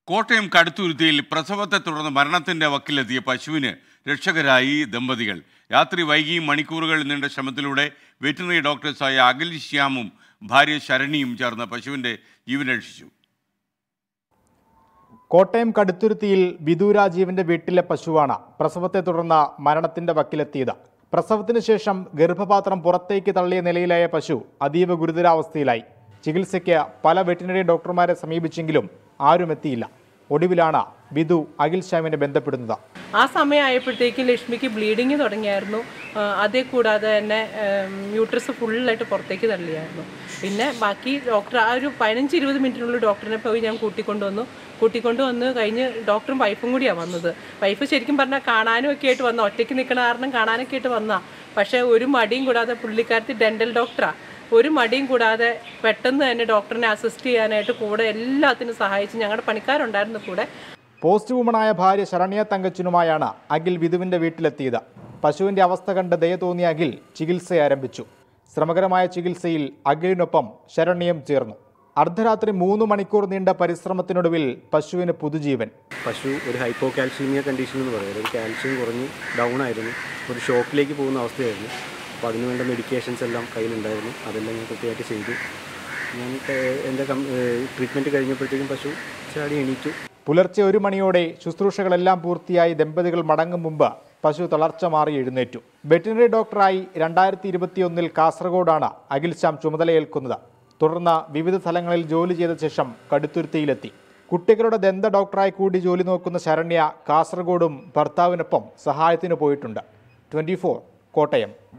കോട്ടയം കടുത്തുരുത്തിയിൽ പ്രസവത്തെ തുടർന്ന് മരണത്തിന്റെ വക്കിലെത്തിയ പശുവിന് രക്ഷകരായി ദമ്പതികൾ രാത്രി വൈകിയും മണിക്കൂറുകൾ നീണ്ട ശ്രമത്തിലൂടെ വെറ്റിനറി ഡോക്ടേഴ്സായ അഖിൽ ശ്യാമും ഭാര്യ ശരണിയും ചേർന്ന് പശുവിന്റെ ജീവൻ രക്ഷിച്ചു കോട്ടയം കടുത്തുരുത്തിയിൽ വിധു രാജീവിന്റെ വീട്ടിലെ പശുവാണ് പ്രസവത്തെ തുടർന്ന് മരണത്തിന്റെ വക്കിലെത്തിയത് പ്രസവത്തിന് ശേഷം ഗർഭപാത്രം പുറത്തേക്ക് തള്ളിയ നിലയിലായ പശു അതീവ ഗുരുതരാവസ്ഥയിലായി ചികിത്സയ്ക്ക് പല വെറ്റിനറി ഡോക്ടർമാരെ സമീപിച്ചെങ്കിലും ആരും എത്തിയില്ല ഒടുവിലാണ് വിധു അഖിൽ ശ്യാമിനെ ബന്ധപ്പെടുന്നത് ആ സമയമായപ്പോഴത്തേക്കും ലക്ഷ്മിക്ക് ബ്ലീഡിങ് തുടങ്ങിയായിരുന്നു ആ, അതേ കൂടാതെ തന്നെ യൂട്രസ് ഫുള്ളായിട്ട് പുറത്തേക്ക് തള്ളിയായിരുന്നു പിന്നെ ബാക്കി ഡോക്ടർ ആ ഒരു പതിനഞ്ച് ഇരുപത് മിനിറ്റിനുള്ളിൽ ഡോക്ടറിനെ പോയി ഞാൻ കൂട്ടിക്കൊണ്ടുവന്നു കൂട്ടിക്കൊണ്ടുവന്ന് കഴിഞ്ഞ് ഡോക്ടറും വൈഫും കൂടിയാണ് വന്നത് വൈഫ് ശരിക്കും പറഞ്ഞാൽ കാണാനും ഒക്കെ ആയിട്ട് വന്ന ഒറ്റയ്ക്ക് നിൽക്കണ കാരണം കാണാനൊക്കെ ആയിട്ട് വന്നാ പക്ഷേ ഒരു മടിയും കൂടാതെ പുള്ളിക്കാരത്തി ഡെൻ്റൽ ഡോക്ടറാണ് ഒരു മടിയും കൂടാതെ പെട്ടെന്ന് തന്നെ ഡോക്ടറിനെ അസിസ്റ്റ് ചെയ്യാനായിട്ട് കൂടെ എല്ലാത്തിനും സഹായിച്ച് ഞങ്ങളുടെ പണിക്കാരുണ്ടായിരുന്നു കൂടെ പോസ്റ്റ് വുമണായ ഭാര്യ ശരണ്യ തങ്കച്ചനുമായാണ് അഖിൽ വിധുവിന്റെ വീട്ടിലെത്തിയത് പശുവിന്റെ അവസ്ഥ കണ്ട് ദയ തോന്നിയ അഖിൽ ചികിത്സ ആരംഭിച്ചു ശ്രമകരമായ ചികിത്സയിൽ അഖിലിനൊപ്പം ശരണ്യയും ചേർന്നു അർദ്ധരാത്രി മൂന്ന് മണിക്കൂർ നീണ്ട പരിശ്രമത്തിനൊടുവിൽ പശുവിന് പുതുജീവൻ പശു ഒരു ഹൈപ്പോ കാൽഷ്യമീയ കണ്ടീഷൻ എന്ന് പറയുന്നത് ഒരു കാൽഷ്യം കുറഞ്ഞ് ഡൗൺ ആയിരുന്നു ഒരു ഷോക്കിലേക്ക് പോകുന്ന അവസ്ഥയായിരുന്നു അപ്പോൾ അതിന് വേണ്ട മെഡിക്കേഷൻസ് എല്ലാം കയ്യിലുണ്ടായിരുന്നു അതെല്ലാം ഞാൻ കൃത്യമായിട്ട് ചെയ്തു ഞാൻ ഏഹ്, എൻ്റെ ട്രീറ്റ്മെൻറ്റ് കഴിഞ്ഞപ്പോഴത്തേക്കും പശു ചാടി എണീറ്റു പുലർച്ചെ ഒരു മണിയോടെ ശുശ്രൂഷകളെല്ലാം പൂർത്തിയായി ദമ്പതികൾ മടങ്ങും മുമ്പ് പശു തളർച്ച മാറി എഴുന്നേറ്റു വെറ്റിനറി ഡോക്ടറായി രണ്ടായിരത്തി ഇരുപത്തിയൊന്നിൽ കാസർഗോഡാണ് അഖിൽ ശ്യാം ചുമതലയേൽക്കുന്നത് തുടർന്ന് വിവിധ സ്ഥലങ്ങളിൽ ജോലി ചെയ്ത ശേഷം കടുത്തുരുത്തിയിലെത്തി കുട്ടികളുടെ ദന്ത ഡോക്ടറായി കൂടി ജോലി നോക്കുന്ന ശരണ്യ കാസർഗോഡും ഭർത്താവിനൊപ്പം സഹായത്തിന് പോയിട്ടുണ്ട് ട്വൻറ്റി കോട്ടയം